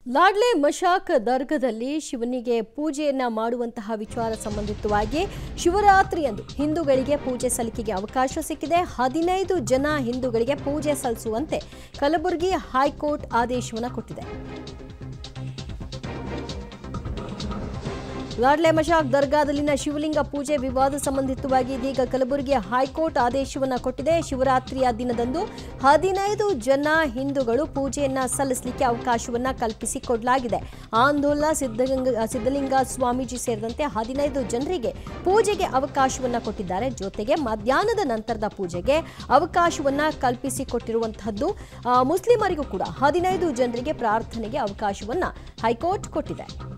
ಲಾಡ್ಲೆ ಮಶಾಕ್ ದರ್ಗದಲ್ಲಿ ಶಿವನಿಗೆ ಪೂಜೆಯನ್ನ ಮಾಡುವಂತಹ ವಿಚಾರ ಸಂಬಂಧಿತವಾಗಿ ಶಿವರಾತ್ರಿಯಂದು ಹಿಂದೂಗಳಿಗೆ ಪೂಜೆ ಸಲ್ಲಿಕೆಗೆ ಅವಕಾಶ ಸಿಕ್ಕಿದೆ ಹದಿನೈದು ಜನ ಹಿಂದೂಗಳಿಗೆ ಪೂಜೆ ಸಲ್ಲಿಸುವಂತೆ ಕಲಬುರಗಿ ಹೈಕೋರ್ಟ್ ಆದೇಶವನ್ನು ಕೊಟ್ಟಿದೆ ಲಾಡ್ಲೆ ಮಶಾಕ್ ದರ್ಗಾದಲ್ಲಿನ ಶಿವಲಿಂಗ ಪೂಜೆ ವಿವಾದ ಸಂಬಂಧಿತವಾಗಿ ಇದೀಗ ಕಲಬುರಗಿ ಹೈಕೋರ್ಟ್ ಆದೇಶವನ್ನ ಕೊಟ್ಟಿದೆ ಶಿವರಾತ್ರಿಯ ದಿನದಂದು ಹದಿನೈದು ಜನ ಹಿಂದೂಗಳು ಪೂಜೆಯನ್ನ ಸಲ್ಲಿಸಲಿಕ್ಕೆ ಅವಕಾಶವನ್ನ ಕಲ್ಪಿಸಿಕೊಡಲಾಗಿದೆ ಆಂದೋಲ ಸಿದ್ಧಗಂಗ ಸಿದ್ಧಲಿಂಗ ಸ್ವಾಮೀಜಿ ಸೇರಿದಂತೆ ಹದಿನೈದು ಜನರಿಗೆ ಪೂಜೆಗೆ ಅವಕಾಶವನ್ನ ಕೊಟ್ಟಿದ್ದಾರೆ ಜೊತೆಗೆ ಮಧ್ಯಾಹ್ನದ ನಂತರದ ಪೂಜೆಗೆ ಅವಕಾಶವನ್ನ ಕಲ್ಪಿಸಿಕೊಟ್ಟಿರುವಂತಹದ್ದು ಆ, ಮುಸ್ಲಿಮರಿಗೂ ಕೂಡ ಹದಿನೈದು ಜನರಿಗೆ ಪ್ರಾರ್ಥನೆಗೆ ಅವಕಾಶವನ್ನ ಹೈಕೋರ್ಟ್ ಕೊಟ್ಟಿದೆ